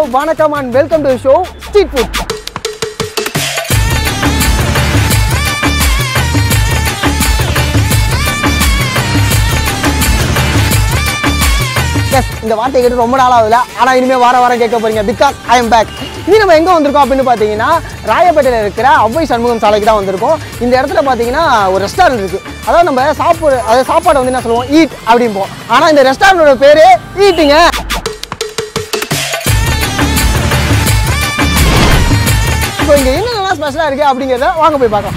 வணக்கம் and welcome to show street food எஸ் இந்த வார்த்தையை கேட்டு ரொம்ப நாள் ஆகுதுல ஆனால் இனிமேல் வார வாரம் கேட்க போறீங்க பிகாஸ் ஐ எம் பேக் இனி நம்ம எங்கே வந்திருக்கோம் அப்படின்னு பார்த்தீங்கன்னா ராயப்பேட்டையில் இருக்கிற அவ்வை சண்முகம் சாலைக்கு தான் வந்திருக்கோம் இந்த இடத்துல பார்த்தீங்கன்னா ஒரு ரெஸ்டாரண்ட் இருக்குது அதாவது நம்ம சாப்பிடு அதாவது சாப்பாடை வந்து என்ன சொல்லுவோம் ஈட் அப்படிம்போம் ஆனால் இந்த ரெஸ்டாரண்டோட பேர் ஈட்டுங்க ஸோ இங்கே என்னென்னலாம் ஸ்பெஷலாக இருக்குது அப்படிங்கிறத வாங்க போய் பார்க்கலாம்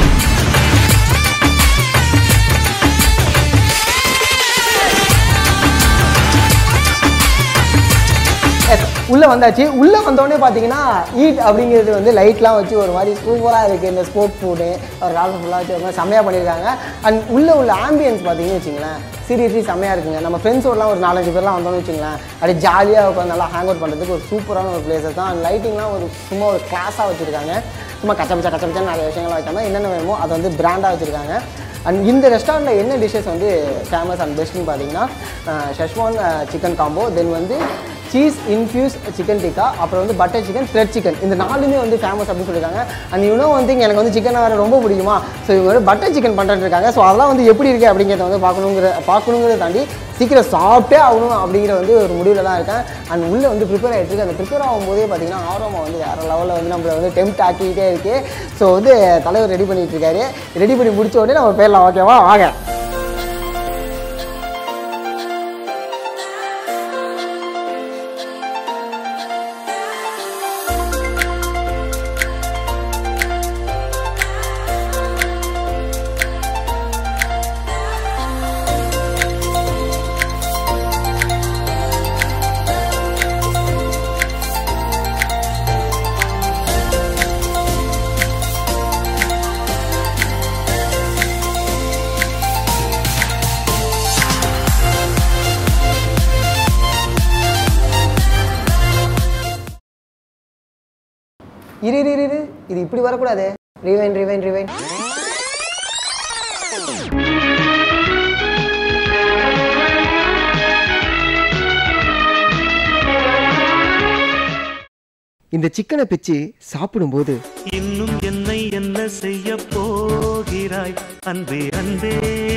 Yes, உள்ள வந்தாச்சு உள்ள வந்தோடனே பார்த்தீங்கன்னா ஈட் அப்படிங்கிறது வந்து லைட்லாம் வச்சு ஒரு மாதிரி சூப்பராக இருக்குது இந்த ஸ்போர்ட் ஃபுட்டு ஒரு காலம் ஃபுல்லாக வச்சு ஒரு மாதிரி செம்மையாக பண்ணியிருக்காங்க அண்ட் உள்ள உள்ள ஆம்பியன்ஸ் பார்த்தீங்கன்னு வச்சுங்களேன் சீரியஸ்லி செம்மையாக இருக்குங்க நம்ம ஃப்ரெண்ட்ஸோடலாம் ஒரு நாலஞ்சு பேர்லாம் வந்தோம்னு வச்சுங்களேன் அப்படியே ஜாலியாக உட்காந்து நல்லா ஹேங் அவுட் பண்ணுறதுக்கு ஒரு சூப்பரான ஒரு பிளேசஸ் தான் அண்ட் லைட்டிங்லாம் ஒரு சும்மா ஒரு கிளாஸாக வச்சுருக்காங்க சும்மா கச்ச பச்சா கச்ச பச்சான்னு நிறைய விஷயங்கள் வைக்காம என்னென்ன வேணுமோ அதை வந்து பிராண்டாக வச்சுருக்காங்க அண்ட் இந்த ரெஸ்டாரண்ட்டில் என்ன டிஷ்ஷஸ் வந்து ஃபேமஸ் அண்ட் பெஸ்ட்னு பார்த்தீங்கன்னா ஷெஷ்வான் சிக்கன் காம்போ தென் வந்து சீஸ் இன்ஃப்யூஸ் சிக்கன் டிக்கா அப்புறம் வந்து பட்டர் சிக்கன் த்ரெட் சிக்கன் இந்த நாலுமே வந்து ஃபேமஸ் அப்படின்னு சொல்லியிருக்காங்க அண்ட் இன்னும் வந்து எனக்கு வந்து சிக்கன் வேறு ரொம்ப பிடிக்குமா ஸோ இவங்க வந்து பட்டர் சிக்கன் பண்ணுறது இருக்காங்க ஸோ அதெல்லாம் வந்து எப்படி இருக்குது அப்படிங்கிறத வந்து பார்க்கணுங்கிற பார்க்கணுங்கிறத தாண்டி சீக்கிரம் சாப்பிட்டே ஆகணும் அப்படிங்கிற வந்து ஒரு முடிவில் தான் இருக்கேன் அண்ட் உள்ளே வந்து ப்ரிப்பேர் ஆகிட்டு இருக்கு அந்த ப்ரிப்பேர் ஆகும்போதே பார்த்தீங்கன்னா ஆரோமா வந்து வேறு லெவலில் வந்து நம்மளை வந்து டெம்ட் ஆக்கிக்கிட்டே இருக்கு ஸோ வந்து தலைவர் ரெடி பண்ணிட்டு இருக்காரு ரெடி பண்ணி முடிச்ச உடனே நம்ம பேர்லாம் ஓகேவா வாங்க இரு இரு இரு, இரு இது இப்படி வரக்கூடாது ரிவைன் ரிவைன் ரிவைன் இந்த சிக்கனை பிச்சு சாப்பிடும்போது இன்னும் என்னை என்ன செய்ய போகிறாய் அன்பே அன்பே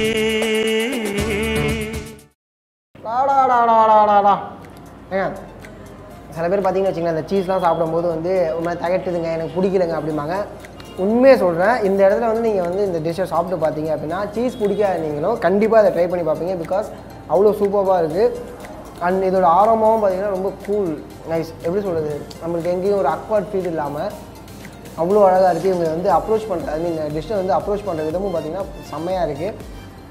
டாடாடாடாடாடா. ஏங்க சில பேர் பார்த்தீங்கன்னு வச்சுங்களேன் இந்த சீஸ்லாம் சாப்பிடும்போது வந்து ஒரு மாதிரி தகட்டுதுங்க எனக்கு பிடிக்கலங்க அப்படிம்பாங்க உண்மையை சொல்கிறேன் இந்த இடத்துல வந்து நீங்கள் வந்து இந்த டிஷ்ஷை சாப்பிட்டு பார்த்தீங்க அப்படின்னா சீஸ் பிடிக்காத நீங்களும் கண்டிப்பாக அதை ட்ரை பண்ணி பார்ப்பீங்க பிகாஸ் அவ்வளோ சூப்பராக இருக்குது அண்ட் இதோட ஆரம்பமும் பார்த்தீங்கன்னா ரொம்ப கூல் நைஸ் எப்படி சொல்கிறது நம்மளுக்கு எங்கேயும் ஒரு அக்வர்ட் ஃபீல் இல்லாமல் அவ்வளோ அழகாக இருக்குது இவங்க வந்து அப்ரோச் பண்ணுற ஐ மீன் டிஷ்ஷை வந்து அப்ரோச் பண்ணுற விதமும் பார்த்தீங்கன்னா செம்மையாக இருக்குது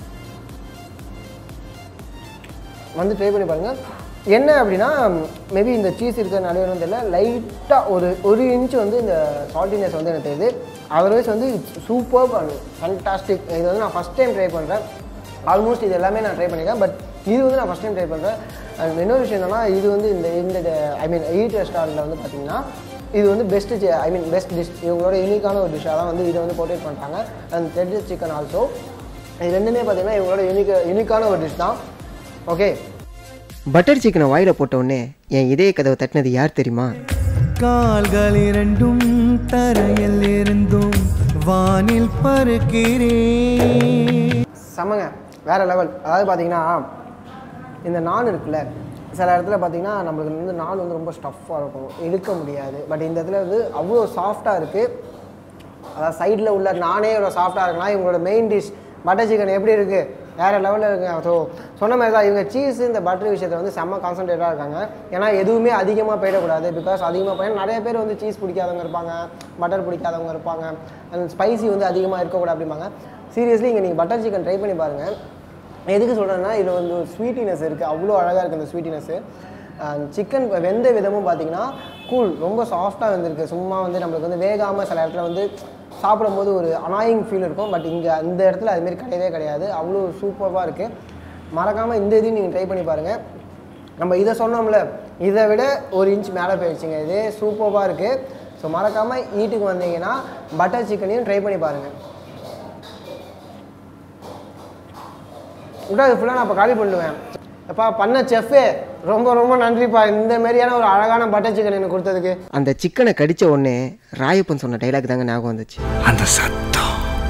வந்து ட்ரை பண்ணி பாருங்கள் என்ன அப்படின்னா மேபி இந்த சீஸ் இருக்கிறதுனால என்னன்னு தெரியல லைட்டாக ஒரு ஒரு இன்ச் வந்து இந்த சால்ட்டினஸ் வந்து எனக்கு தெரியுது அதர்வைஸ் வந்து இட்ஸ் சூப்பர் அண்ட் ஃபண்டாஸ்டிக் இது வந்து நான் ஃபஸ்ட் டைம் ட்ரை பண்ணுறேன் ஆல்மோஸ்ட் இது எல்லாமே நான் ட்ரை பண்ணியிருக்கேன் பட் இது வந்து நான் ஃபஸ்ட் டைம் ட்ரை பண்ணுறேன் அண்ட் இன்னொரு விஷயம் என்னன்னா இது வந்து இந்த இந்த ஐ மீன் ஈட் ரெஸ்டாரண்ட்டில் வந்து பார்த்தீங்கன்னா இது வந்து best I mean best dish இவங்களோட யூனிக்கான ஒரு டிஷ்ஷாக தான் வந்து இதை வந்து போர்ட்ரேட் பண்ணுறாங்க அண்ட் த்ரெட் சிக்கன் ஆல்சோ இது ரெண்டுமே பார்த்தீங்கன்னா இவங்களோட யூனிக் யூனிக்கான ஒரு டிஷ் தான் ஓகே பட்டர் சிக்கனை வாயில போட்ட உடனே என் இதய கதவை தட்டினது யார் தெரியுமா கால்கள் இரண்டும் தரையில் இருந்தும் வானில் பறக்கிறேன் செமங்க வேறு லெவல் அதாவது பார்த்தீங்கன்னா இந்த நான் இருக்குல்ல சில இடத்துல பார்த்தீங்கன்னா நம்மளுக்கு வந்து நான் வந்து ரொம்ப ஸ்டஃப்பாக இருக்கும் இழுக்க முடியாது பட் இந்த இடத்துல வந்து அவ்வளோ சாஃப்டாக இருக்குது அதாவது சைடில் உள்ள நானே இவ்வளோ சாஃப்டாக இருக்கலாம் இவங்களோட மெயின் டிஷ் பட்டர் சிக்கன் எப்படி இருக்குது வேறு லெவலில் இருக்குங்க ஸோ சொன்ன மாதிரி தான் இவங்க சீஸ் இந்த பட்டர் விஷயத்தில் வந்து செம்ம கான்சன்ட்ரேட்டாக இருக்காங்க ஏன்னா எதுவுமே அதிகமாக போயிடக்கூடாது பிகாஸ் அதிகமாக போய் நிறைய பேர் வந்து சீஸ் பிடிக்காதவங்க இருப்பாங்க பட்டர் பிடிக்காதவங்க இருப்பாங்க அண்ட் ஸ்பைசி வந்து அதிகமாக இருக்கக்கூடாது அப்படிம்பாங்க சீரியஸ்லி இங்கே நீங்கள் பட்டர் சிக்கன் ட்ரை பண்ணி பாருங்கள் எதுக்கு சொல்கிறேன்னா இதில் வந்து ஒரு ஸ்வீட்டினஸ் இருக்குது அவ்வளோ அழகாக இருக்குது அந்த ஸ்வீட்டினஸ்ஸு சிக்கன் வெந்த விதமும் பார்த்தீங்கன்னா கூல் ரொம்ப சாஃப்டாக வந்திருக்கு சும்மா வந்து நம்மளுக்கு வந்து வேகாமல் சில இடத்துல வந்து சாப்பிடும்போது ஒரு அனாயிங் ஃபீல் இருக்கும் பட் இங்கே அந்த இடத்துல அதுமாரி கிடையவே கிடையாது அவ்வளோ சூப்பராக இருக்குது மறக்காமல் இந்த இதையும் நீங்கள் ட்ரை பண்ணி பாருங்கள் நம்ம இதை சொன்னோம்ல இதை விட ஒரு இன்ச் மேலே போயிடுச்சுங்க இது சூப்பராக இருக்குது ஸோ மறக்காமல் ஈட்டுக்கு வந்தீங்கன்னா பட்டர் சிக்கனையும் ட்ரை பண்ணி பாருங்கள் விட்டா இது ஃபுல்லாக நான் இப்போ காலி பண்ணுவேன் எப்பா பண்ண செஃப்பு ரொம்ப ரொம்ப நன்றிப்பா இந்த மாதிரியான ஒரு அழகான பட்டர் சிக்கன் எனக்கு கொடுத்ததுக்கு அந்த சிக்கனை கடிச்ச உடனே ராயப்பன் சொன்ன டைலாக் தாங்க ஞாபகம் வந்துச்சு அந்த சத்தம்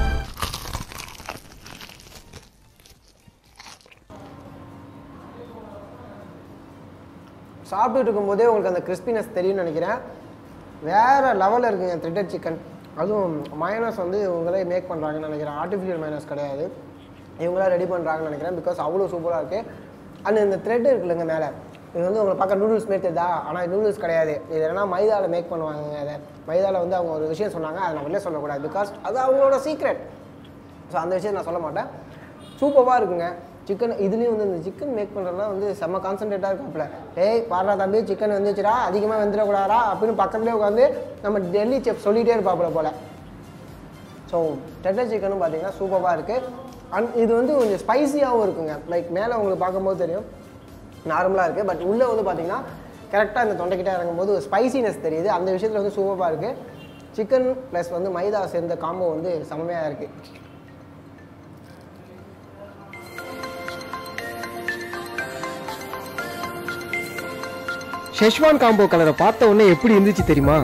சாப்பிட்டுட்டு இருக்கும்போதே உங்களுக்கு அந்த கிறிஸ்பினஸ் தெரியும்னு நினைக்கிறேன் வேறு லெவலில் இருக்குங்க த்ரெட்டட் சிக்கன் அதுவும் மயனஸ் வந்து இவங்களே மேக் பண்ணுறாங்கன்னு நினைக்கிறேன் ஆர்டிஃபிஷியல் மயனஸ் கிடையாது இவங்களா ரெடி பண்ணுறாங்கன்னு நினைக்கிறேன் பிகாஸ் அவ்வளோ சூப்பராக இருக்குது அண்ட் இந்த த்ரெட் இருக்குல்லங்க மேலே இது வந்து உங்களை பார்க்க நூடுல்ஸ் மாரி தெரியுதா ஆனால் நூடுல்ஸ் கிடையாது இது என்னன்னா மைதாவில் மேக் பண்ணுவாங்க அதை மைதாவில் வந்து அவங்க ஒரு விஷயம் சொன்னாங்க அதை நான் வெளியே சொல்லக்கூடாது பிகாஸ் அது அவங்களோட சீக்ரெட் ஸோ அந்த விஷயத்தை நான் சொல்ல மாட்டேன் சூப்பராக இருக்குங்க சிக்கன் இதுலேயும் வந்து இந்த சிக்கன் மேக் பண்ணுறதுலாம் வந்து செம்ம கான்சன்ட்ரேட்டாக இருக்காப்புல ஏய் பாடுறா தம்பி சிக்கன் வந்துச்சுடா அதிகமாக வெந்துடக்கூடாதா அப்படின்னு பக்கத்துலேயே உட்காந்து நம்ம டெல்லி செப் சொல்லிகிட்டே இருப்பாப்புல போல் ஸோ டெட்டர் சிக்கனும் பார்த்தீங்கன்னா சூப்பராக இருக்குது அண்ட் இது வந்து கொஞ்சம் ஸ்பைசியாகவும் இருக்குங்க லைக் மேலே உங்களுக்கு பார்க்கும்போது தெரியும் நார்மலாக இருக்குது பட் உள்ளே வந்து பார்த்தீங்கன்னா கரெக்டாக இந்த தொண்டைக்கிட்ட இறங்கும்போது ஒரு ஸ்பைசினஸ் தெரியுது அந்த விஷயத்தில் வந்து சூப்பராக இருக்குது சிக்கன் ப்ளஸ் வந்து மைதா சேர்ந்த காம்போ வந்து செம்மையாக இருக்குது ஷெஷ்வான் காம்போ கலரை பார்த்த உடனே எப்படி இருந்துச்சு தெரியுமா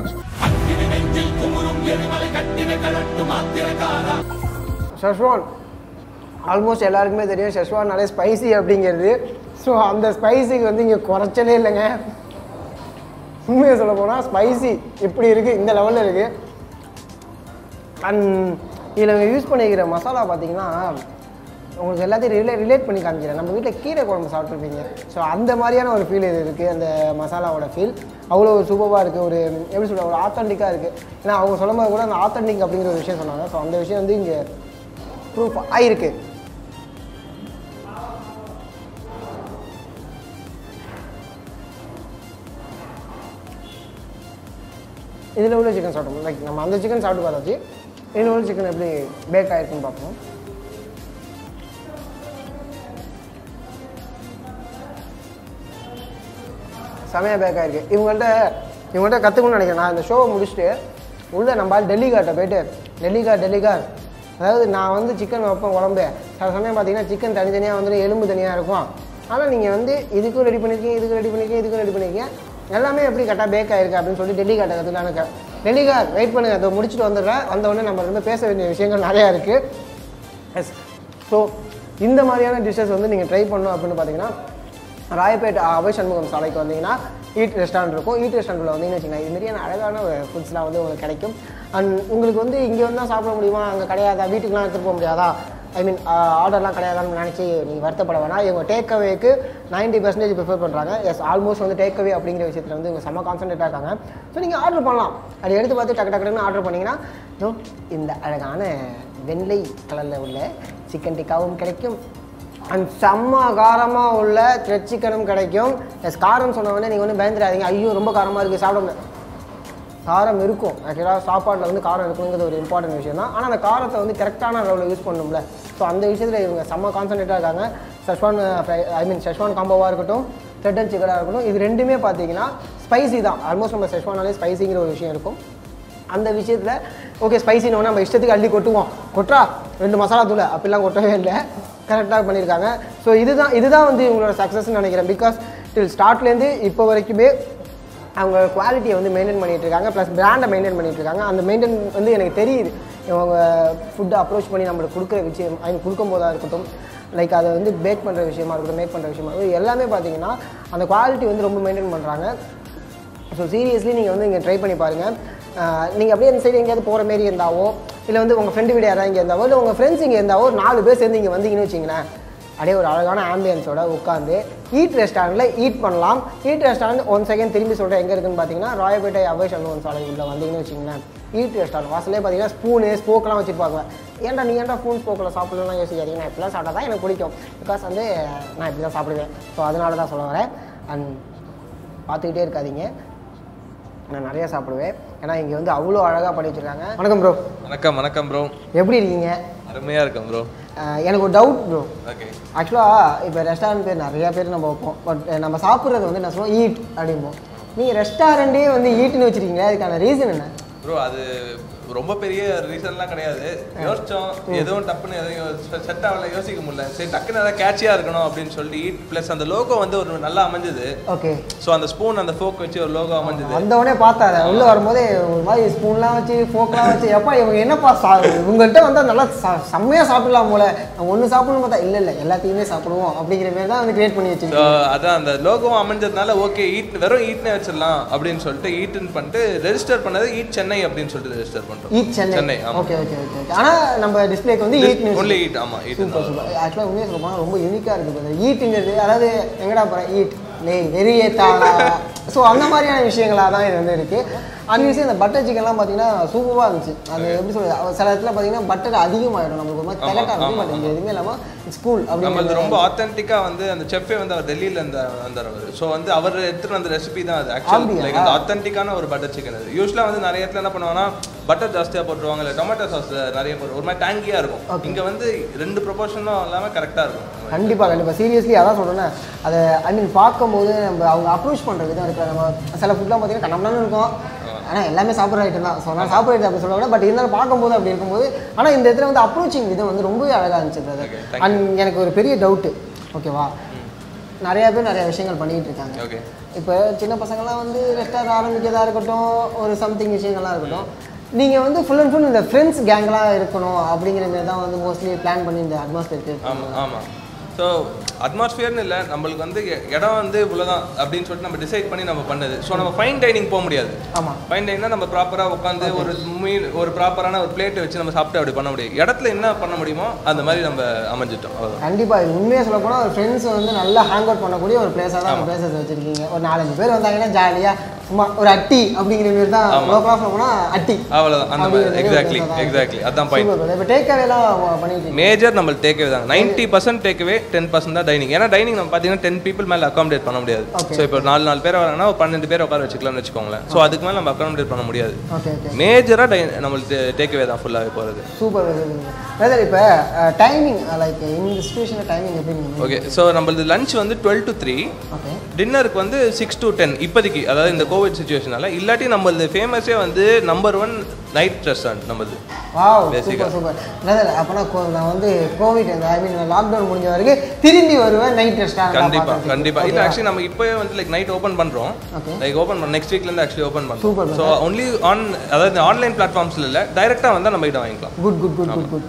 ஷெஷ்வான் ஆல்மோஸ்ட் எல்லாருக்குமே தெரியும் ஷெஷ்வான்னாலே ஸ்பைசி அப்படிங்கிறது ஸோ அந்த ஸ்பைசிக்கு வந்து இங்கே குறைச்சலே இல்லைங்க உண்மையை சொல்ல போனால் ஸ்பைசி இப்படி இருக்குது இந்த லெவலில் இருக்குது அண்ட் இதில் இவங்க யூஸ் பண்ணிக்கிற மசாலா பார்த்தீங்கன்னா உங்களுக்கு எல்லாத்தையும் ரிலே ரிலேட் பண்ணி காமிக்கிறேன் நம்ம வீட்டில் கீரை குழம்பு சாப்பிட்ருப்பீங்க ஸோ அந்த மாதிரியான ஒரு ஃபீல் இது இருக்குது அந்த மசாலாவோட ஃபீல் அவ்வளோ சூப்பராக இருக்குது ஒரு எப்படி சொல்ற ஒரு ஆத்தென்டிக்காக இருக்குது ஏன்னா அவங்க சொல்லும்போது கூட அந்த ஆத்தென்டிக் அப்படிங்கிற ஒரு விஷயம் சொன்னாங்க ஸோ அந்த விஷயம் வந்து இங்கே ப்ரூஃப் ஆயிருக்கு இதில் உள்ள சிக்கன் சாப்பிட்டோம் லைக் நம்ம அந்த சிக்கன் சாப்பிட்டு பார்த்தாச்சு இதில் உள்ள சிக்கன் எப்படி பேக் ஆயிருக்குன்னு பார்ப்போம் செமையாக பேக் ஆயிருக்கு இவங்கள்ட்ட இவங்கள்ட்ட கற்றுக்கணும்னு நினைக்கிறேன் நான் இந்த ஷோவை முடிச்சுட்டு உள்ள நம்ம ஆள் டெல்லி கார்ட்டை போயிட்டு டெல்லி கார் டெல்லி கார் அதாவது நான் வந்து சிக்கன் வைப்பேன் குழம்பு சில சமயம் பார்த்தீங்கன்னா சிக்கன் தனித்தனியாக வந்துட்டு எலும்பு தனியாக இருக்கும் ஆனால் நீங்கள் வந்து இதுக்கும் ரெடி பண்ணியிருக்கீங்க இதுக்கும் ரெடி பண்ணியிருக்கீங்க இதுக்கும் ரெடி பண்ணியிருக்கீங்க எல்லாமே எப்படி கரெக்டாக பேக் ஆயிருக்கு அப்படின்னு சொல்லி டெல்லி கார்ட்டை கற்றுக்கலான்னு இருக்கேன் டெல்லி கார் வெயிட் பண்ணுங்க அதை முடிச்சுட்டு வந்துடுறேன் வந்த உடனே நம்ம வந்து பேச வேண்டிய விஷயங்கள் நிறையா இருக்குது எஸ் ஸோ இந்த மாதிரியான டிஷ்ஷஸ் வந்து நீங்கள் ட்ரை பண்ணணும் அப்படின்னு பார்த்தீங்கன்னா ராயப்பேட் அவை சண்முகம் சாலைக்கு வந்தீங்கன்னா ஈட் ரெஸ்டாரண்ட் இருக்கும் ஈட் ரெஸ்டாரண்ட்டில் வந்தீங்கன்னு வச்சுக்கோங்க இது மாதிரியான அழகான ஃபுட்ஸ்லாம் வந்து உங்களுக்கு கிடைக்கும் அண்ட் உங்களுக்கு வந்து இங்கே வந்து தான் சாப்பிட முடியுமா அங்கே கிடையாதா வீட்டுக்குலாம் எடுத்துகிட்டு போக முடியாதா ஐ மீன் ஆர்டர்லாம் கிடையாதான்னு நினச்சி நீங்கள் வருத்தப்பட வேணாம் இவங்க டேக் அவேக்கு நைன்ட்டி பர்சன்டேஜ் ப்ரிஃபர் பண்ணுறாங்க எஸ் ஆல்மோஸ்ட் வந்து டேக் அவே அப்படிங்கிற விஷயத்தில் வந்து இவங்க செம்ம கான்சன்ட்ரேட்டாக இருக்காங்க ஸோ நீங்கள் ஆர்டர் பண்ணலாம் அதை எடுத்து பார்த்து டக்கு டக்குன்னு ஆர்டர் பண்ணிங்கன்னா இதோ இந்த அழகான வெள்ளை கலரில் உள்ள சிக்கன் டிக்காவும் கிடைக்கும் அண்ட் செம்ம காரமாக உள்ள த்ரெட் சிக்கனும் கிடைக்கும் எஸ் காரம் சொன்ன உடனே நீங்கள் வந்து பயந்துடாதீங்க ஐயோ ரொம்ப காரமாக இருக்குது சாப்பிட முடியாது காரம் இருக்கும் ஆக்சுவலாக சாப்பாட்டில் வந்து காரம் இருக்குங்கிறது ஒரு இம்பார்ட்டன்ட் விஷயம் தான் ஆனால் அந்த காரத்தை வந்து கரெக்டான அளவில் யூஸ் பண்ணணும்ல ஸோ அந்த விஷயத்தில் இவங்க செம்ம கான்சன்ட்ரேட்டாக இருக்காங்க schezwan fry I mean schezwan காம்போவாக இருக்கட்டும் த்ரெட் அண்ட் சிக்கனாக இருக்கட்டும் இது ரெண்டுமே பார்த்தீங்கன்னா ஸ்பைசி தான் ஆல்மோஸ்ட் நம்ம செஷ்வானாலே ஸ்பைசிங்கிற ஒரு விஷயம் இருக்கும் அந்த விஷயத்தில் ஓகே ஸ்பைசினோட நம்ம இஷ்டத்துக்கு அள்ளி கொட்டுவோம் கொட்டுறா ரெண்டு மசாலா தூள் அப்படிலாம் கொட்டவே இல்லை கரெக்டாக பண்ணியிருக்காங்க ஸோ இதுதான் இதுதான் வந்து இவங்களோட சக்ஸஸ்ன்னு நினைக்கிறேன் பிகாஸ் டில் ஸ்டார்ட்லேருந்து இப்போ வரைக்குமே அவங்க குவாலிட்டியை வந்து மெயின்டைன் பண்ணிட்டு இருக்காங்க ப்ளஸ் பிராண்டை மெயின்டைன் பண்ணிட்டு இருக்காங்க அந்த மெயின்டைன் வந்து எனக்கு தெரியுது இவங்க ஃபுட்டை அப்ரோச் பண்ணி நம்மளுக்கு கொடுக்குற விஷயம் ஐ மீன் கொடுக்கும் போதாக இருக்கட்டும் லைக் அதை வந்து பேக் பண்ணுற விஷயமா இருக்கட்டும் மேக் பண்ணுற விஷயமா இருக்கட்டும் எல்லாமே பார்த்தீங்கன்னா அந்த குவாலிட்டி வந்து ரொம்ப மெயின்டைன் பண்ணுறாங்க ஸோ சீரியஸ்லி நீங்கள் வந்து இங்கே ட்ரை பண்ணி பாருங்கள் நீங்கள் அப்படியே இந்த சைடு எங்கேயாவது போகிற மாரி இருந்தாவோ இல்லை வந்து உங்கள் ஃப்ரெண்டு வீடு யாராவது இங்கே இருந்தாவோ இல்லை உங்கள் ஃப்ரெண்ட்ஸ் இங்கே இருந்தாவோ ஒரு நாலு பேர் சேர்ந்து இங்கே வந்தீங்கன்னு வச்சிங்களேன் அப்படியே ஒரு அழகான ஆம்பியன்ஸோட உட்காந்து ஈட் ரெஸ்டாரண்ட்டில் ஈட் பண்ணலாம் ஈட் ரெஸ்டாரண்ட் ஒன் செகண்ட் திரும்பி சொல்கிறேன் எங்கே இருக்குன்னு பார்த்தீங்கன்னா ராயப்பேட்டை அவை சண்முகன் சாலை உள்ள வந்தீங்கன்னு வச்சிங்களேன் ஈட் ரெஸ்டாரண்ட் வாசலே பார்த்தீங்கன்னா ஸ்பூனு ஸ்போக்கெலாம் வச்சுருப்பாங்க ஏன்டா நீ ஏன்டா ஸ்பூன் ஸ்போக்கில் சாப்பிடலாம் யோசிக்காதீங்க நான் இப்படிலாம் சாப்பிட்டா தான் எனக்கு பிடிக்கும் பிகாஸ் வந்து நான் இப்படி தான் சாப்பிடுவேன் ஸோ அதனால தான் சொல்ல வரேன் அண்ட் பார்த்துக்கிட்டே இருக்காதீங்க நான் நிறைய சாப்பிடுவேன் ஏன்னா இங்கே வந்து அவ்வளோ அழகாக பண்ணி வச்சுருக்காங்க வணக்கம் ப்ரோ வணக்கம் வணக்கம் ப்ரோ எப்படி இருக்கீங்க அருமையாக இருக்கும் ப்ரோ அஹ் எனக்கு ஒரு டவுட் ப்ரோ ஓகே ஆக்சுவலாக இப்போ ரெஸ்டாரண்ட் பேர் நிறைய பேர் நம்ம வைப்போம் பட் நம்ம சாப்பிட்றது வந்து என்ன சொல்லுவோம் ஈட் அப்படிம்போம் நீங்கள் ரெஸ்டாரண்ட்டே வந்து ஈட்டுன்னு வச்சுருக்கீங்களா அதுக்கான ரீசன் என்ன ப்ரோ அது ரொம்ப பெரிய ரீசன்லாம் கிடையாது யோசிச்சோம் எதுவும் டப்புன்னு எதையும் செட் ஆகல யோசிக்க முடியல சரி டக்குன்னு ஏதாவது கேட்சியாக இருக்கணும் அப்படின்னு சொல்லி ஈட் ப்ளஸ் அந்த லோகோ வந்து ஒரு நல்லா அமைஞ்சது ஓகே ஸோ அந்த ஸ்பூன் அந்த ஃபோக் வச்சு ஒரு லோகோ அமைஞ்சது வந்தவொடனே பார்த்தாரு உள்ள வரும்போதே ஒரு மாதிரி ஸ்பூன்லாம் வச்சு ஃபோக்லாம் வச்சு எப்பா இவங்க என்னப்பா சா இவங்கள்ட்ட வந்தா நல்லா ச- செம்மையா சாப்பிடலாம் போல நம்ம ஒன்று சாப்பிடணும் பார்த்தா இல்லை இல்லை எல்லாத்தையுமே சாப்பிடுவோம் அப்படிங்கிற மாதிரி தான் வந்து கிரியேட் பண்ணி ஸோ வச்சிருக்கோம் அதான் அந்த லோகோ அமைஞ்சதுனால ஓகே ஈட் வெறும் ஈட்னே வச்சிடலாம் அப்படின்னு சொல்லிட்டு ஈட்டுன்னு பண்ணிட்டு ரெஜிஸ்டர் பண்ணது ஈட் சென்னை அப்படின்னு சொல்லிட்டு ரெஜிஸ்டர் பண்ணுறோம் ஈட் சென்னை சென்னை, ஆமா. ஓகே ஓகே ஓகே ஓகே ஆனா நம்ம டிஸ்பிளேக்கு வந்து ஈட் நியூஸ் ஒன்லி ஈட் ஆமாம் ஈட் சூப்பர் சூப்பர் ஆக்சுவலாக உண்மையாக சொல்ல போனால் ரொம்ப யூனிக்காக இருக்குது brother. ஈட்டுங்கிறது அதாவது எங்கடா போகிறேன் ஈட் லேய் வெறியேத்தாளா ஸோ அந்த மாதிரியான விஷயங்களாக தான் இது வந்து இருக்குது அந்த விஷயம் இந்த பட்டர் சிக்கன்லாம் பார்த்தீங்கன்னா சூப்பராக இருந்துச்சு அது எப்படி சொல்றது சில இடத்துல பார்த்தீங்கன்னா பட்டர் அதிகமாகிடும் நமக்கு ஒரு மாதிரி திகட்டா இருக்கும் பட் இங்கே எதுவுமே இல்லாமல் ஸ்கூல் நம்மளது அப்படிங்கிறது ரொம்ப ஆத்தென்டிக்காக வந்து அந்த செஃப்பே வந்து அவர் டெல்லியில இருந்து வந்தார் அவர் ஸோ வந்து அவர் எடுத்துட்டு வந்த ரெசிபி தான் அது ஆக்சுவல் அப்படியா? லைக் அந்த ஆத்தென்டிக்கான ஒரு பட்டர் சிக்கன் அது யூஸ்வலாக வந்து நிறைய இடத்துல என்ன பண்ணுவாங்கன்னா பட்டர் ஜாஸ்தியாக போட்டுருவாங்க இல்லை டொமேட்டோ சாஸ் நிறைய போட்டு ஒரு மாதிரி டேங்கியாக இருக்கும் இங்கே வந்து ரெண்டு ப்ரொபோர்ஷனும் இல்லாமல் கரெக்டாக இருக்கும் கண்டிப்பாக கண்டிப்பாக சீரியஸ்லி அதான் சொல்கிறேன்னா அதை ஐ மீன் பார்க்கும்போது நம்ம அவங்க அப்ரோச் பண்ணுற விதம் இருக்கிற நம்ம சில ஃபுட்லாம் பார்த்தீங்கன்னா கண்ணம்னு இருக்கும் ஆனால் எல்லாமே சாப்பிட்ற ஐட்டம் தான் ஸோ நான் சாப்பிட்ற ஐட்டம் அப்படி சொல்ல பட் இருந்தாலும் பார்க்கும்போது அப்படி இருக்கும்போது ஆனால் இந்த இடத்துல வந்து அப்ரோச்சிங் விதம் வந்து ரொம்பவே அழகாக இருந்துச்சு brother. Okay, thank அண்ட் எனக்கு ஒரு பெரிய டவுட்டு ஓகேவா நிறைய பேர் நிறைய விஷயங்கள் பண்ணிட்டு இருக்காங்க ஓகே இப்போ சின்ன பசங்கள்லாம் வந்து ரெஸ்டாரண்ட் ஆரம்பிக்கிறதா இருக்கட்டும் ஒரு சம்திங் விஷயங்கள்லாம் இருக்கட்டும் நீங்கள் வந்து ஃபுல் அண்ட் ஃபுல் இந்த ஃப்ரெண்ட்ஸ் கேங்லாம் இருக்கணும் அப்படிங்கிற மாதிரி தான் வந்து மோஸ்ட்லி பிளான் பண்ணி இந்த அட்மாஸ்பியர் ஆமாம் ஆமாம் ஸோ அட்மாஸ்பியர்னு இல்லை நம்மளுக்கு வந்து இ- இடம் வந்து இவ்வளோதான் அப்படின்னு சொல்லிட்டு நம்ம டிசைட் பண்ணி நம்ம பண்ணது ஸோ நம்ம ஃபைன் டைனிங் போக முடியாது ஆமாம் ஃபைன் டைனிங்னா நம்ம ப்ராப்பராக உட்காந்து ஒரு மீல் ஒரு ப்ராப்பரான ஒரு பிளேட்டை வச்சு நம்ம சாப்பிட்டு அப்படி பண்ண முடியும் இடத்துல என்ன பண்ண முடியுமோ அந்த மாதிரி நம்ம அமைஞ்சிட்டோம் அவ்வளோதான் கண்டிப்பாக இது உண்மையாக சொல்ல போனால் ஒரு ஃப்ரெண்ட்ஸ் வந்து நல்லா ஹேங் அவுட் பண்ணக்கூடிய ஒரு பிளேஸாக தான் பிளேசஸ் வச்சிருக்கீங்க ஒரு நாலஞ்சு பேர் வந்தாங்கன்னா ஜாலியாக சும்மா ஒரு அட்டி அப்படிங்கிற மாதிரி தான் லோக்கலாக சொல்ல போனால் அட்டி அவ்வளோதான் அந்த மாதிரி எக்ஸாக்ட்லி எக்ஸாக்ட்லி அதான் பாயிண்ட் இப்போ டேக் அவேலாம் பண்ணிட்டு மேஜர் நம்ம டேக்அவே தான் ninety percent takeaway ten percent தான் டைனிங் ஏன்னா டைனிங் நம்ம பார்த்தீங்கன்னா டென் பீப்பிள் மேலே அகாமடேட் பண்ண முடியாது Okay. ஸோ இப்போ நாலு நாலு பேர் வராங்கன்னா ஒரு பன்னெண்டு பேர் உட்கார வச்சுக்கலாம்னு வச்சுக்கோங்களேன் ஸோ அதுக்கு மேலே நம்ம அகாமடேட் பண்ண முடியாது ஓகே ஓகே மேஜராக டை நம்மளுக்கு டேக்அவே தான் ஃபுல்லாகவே போகிறது சூப்பர் பிரதர் இப்போ டைமிங் லைக் இந்த சுச்சுவேஷனில் டைமிங் எப்படி நீங்கள் ஓகே ஸோ நம்மளது லஞ்ச் வந்து டுவெல் டு த்ரீ ஓகே டின்னருக்கு வந்து சிக்ஸ் டு டென் இப்போதைக்கு அதாவது இந்த கோவிட் சுச்சுவேஷனால இல்லாட்டி நம்மளது ஃபேமஸே வந்து நம்பர் ஒன் நைட் ரெஸ்டாரண்ட் நம்மளது வாவ் Basic-ஆ. சூப்பர் சூப்பர் பிரதர் அப்போனா நான் வந்து கோவிட் ஐ மீன் லாக்டவுன் முடிஞ்ச வரைக்கும் திரும்பி வருவேன் நைட் ரெஸ்டாரண்ட் கண்டிப்பா கண்டிப்பா இல்ல ஆக்சுவலி நம்ம இப்போவே வந்து லைக் நைட் ஓப்பன் பண்றோம் Okay. லைக் ஓப்பன் பண்ண நெக்ஸ்ட் வீக்ல இருந்து ஆக்சுவலி ஓப்பன் Super, பண்றோம் ஸோ ஒன்லி ஆன் அதாவது ஆன்லைன் பிளாட்ஃபார்ம்ஸ்ல இல்ல டைரக்டா வந்தா நம்ம கிட்ட வாங்கிக்கலாம் good good good good good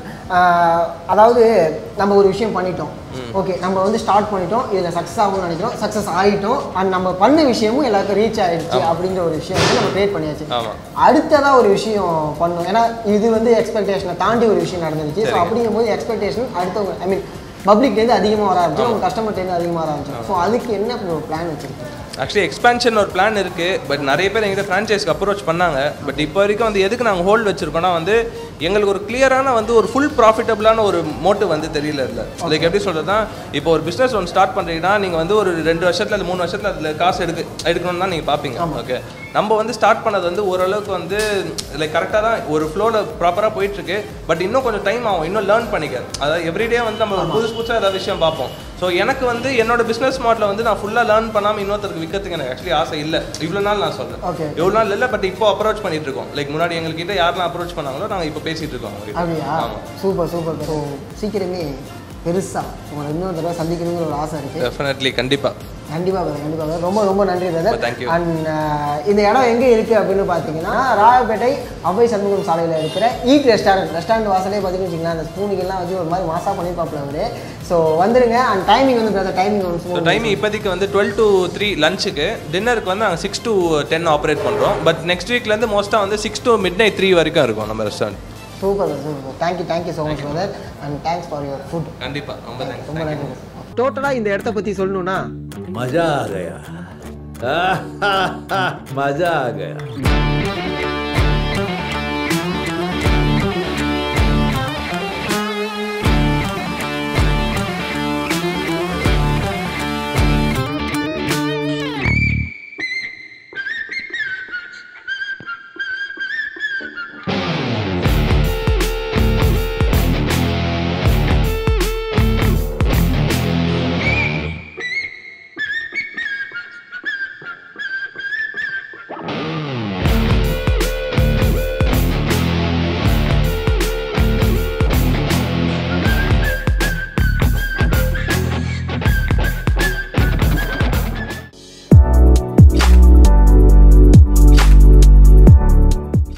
அதாவது நம்ம ஒரு விஷயம் பண்ணிட்டோம் ஓகே நம்ம வந்து ஸ்டார்ட் பண்ணிட்டோம் இதில் சக்ஸஸ் ஆகும்னு நினைக்கிறோம் சக்ஸஸ் ஆகிட்டோம் அண்ட் நம்ம பண்ண விஷயமும் எல்லாருக்கும் ரீச் ஆயிடுச்சு அப்படிங்கிற ஒரு விஷயம் வந்து நம்ம கிரியேட் பண்ணியாச்சு ஆமா அடுத்ததாக ஒரு விஷயம் பண்ணணும் ஏன்னா இது வந்து எக்ஸ்பெக்டேஷனை தாண்டி ஒரு விஷயம் நடந்துருச்சு ஸோ சரிங்க. அப்படிங்கும்போது எக்ஸ்பெக்டேஷன் அடுத்தவங்க ஐ மீன் பப்ளிக்லேருந்து அதிகமாக வர ஆரம்பிச்சு நம்ம கஸ்டமர்லேருந்து அதிகமாக வர ஆரம்பிச்சு ஸோ அதுக்கு என்ன ஒரு பிளான் வச்சிருக்கீங்க ஆக்சுவலி எக்ஸ்பான்ஷன் ஒரு பிளான் இருக்கு பட் நிறைய பேர் எங்கிட்ட ஃப்ரான்ச்சைஸ்க்கு அப்ரோச் பண்ணாங்க பட் இப்போ வரைக்கும் வந்து எதுக்கு நாங்கள் ஹோல்ட் வச்சிருக்கோம்னா வந்து எங்களுக்கு ஒரு கிளியரான வந்து ஒரு ஃபுல் ப்ராஃபிட்டபிளான ஒரு மோட்டிவ் வந்து தெரியல இல்லை லைக் எப்படி சொல்றதுனா இப்போ ஒரு பிஸ்னஸ் ஒன்று ஸ்டார்ட் பண்ணுறீங்கன்னா நீங்கள் வந்து ஒரு ரெண்டு வருஷத்துல இல்லை மூணு வருஷத்துல அதில் காசு எடுக்க எடுக்கணும்னு தான் நீங்கள் பார்ப்பீங்க ஓகே நம்ம வந்து ஸ்டார்ட் பண்ணது வந்து ஓரளவுக்கு வந்து லைக் கரெக்டாக தான் ஒரு ஃப்ளோவில் ப்ராப்பராக போயிட்டு இருக்கு பட் இன்னும் கொஞ்சம் டைம் ஆகும் இன்னும் லேர்ன் பண்ணிக்க அதாவது எவ்ரிடே வந்து நம்ம ஒரு புதுசு புதுசாக ஏதாவது விஷயம் பார்ப்போம் ஸோ எனக்கு வந்து என்னோட பிஸ்னஸ் மாடலில் வந்து நான் ஃபுல்லாக லேர்ன் பண்ணாமல் இன்னொருத்தருக்கு விற்கிறதுக்கு எனக்கு ஆக்சுவலி ஆசை இல்லை இவ்வளோ நாள் நான் சொல்றேன் Okay. எவ்வளோ நாள் இல்லை பட் இப்போ அப்ரோச் பண்ணிட்டு இருக்கோம் லைக் முன்னாடி எங்ககிட்ட யாரெல்லாம் அப்ரோச் பண்ணாங்களோ நாங்கள் இப்போ பேசிட்டு இருக்கோம் அவங்க கிட்ட. அப்படியா ஆமா சூப்பர் சூப்பர் ஸோ சீக்கிரமே பெருசா உங்களை இன்னொரு தடவை சந்திக்கணுங்கிற ஒரு ஆசை இருக்கு டெஃபினெட்லி கண்டிப்பா கண்டிப்பாக brother, கண்டிப்பாக brother. ரொம்ப ரொம்ப நன்றி பிரதர் Thank you. அண்ட் இந்த இடம் எங்கே இருக்குது அப்படின்னு பார்த்தீங்கன்னா ராயப்பேட்டை அவ்வை சண்முகம் சாலையில் இருக்கிற ஈட் ரெஸ்டாரண்ட் ரெஸ்டாரண்ட் வாசலே பார்த்தீங்கன்னு வச்சுக்கலாம் அந்த ஸ்பூனுக்கெல்லாம் வச்சு ஒரு மாதிரி மாசா பண்ணி பார்ப்பல அவரு ஸோ வந்துருங்க அண்ட் டைமிங் வந்து பிரதர் டைமிங் ஸோ வந்து டைம் இப்போதைக்கு வந்து டுவெல் டு த்ரீ லஞ்சுக்கு டின்னருக்கு வந்து நாங்கள் சிக்ஸ் டு டென் ஆப்ரேட் பண்ணுறோம் பட் நெக்ஸ்ட் வீக்லேருந்து மோஸ்ட்டாக வந்து six to midnight three வரைக்கும் இருக்கும் நம்ம restaurant super super thank you thank you so much brother and thanks for your food கண்டிப்பாக ரொம்ப தேங்க்ஸ் ரொம்ப நன்றி brother. டோட்டலாக இந்த இடத்த பற்றி சொல்லணும்னா मजा आ गया मजा आ गया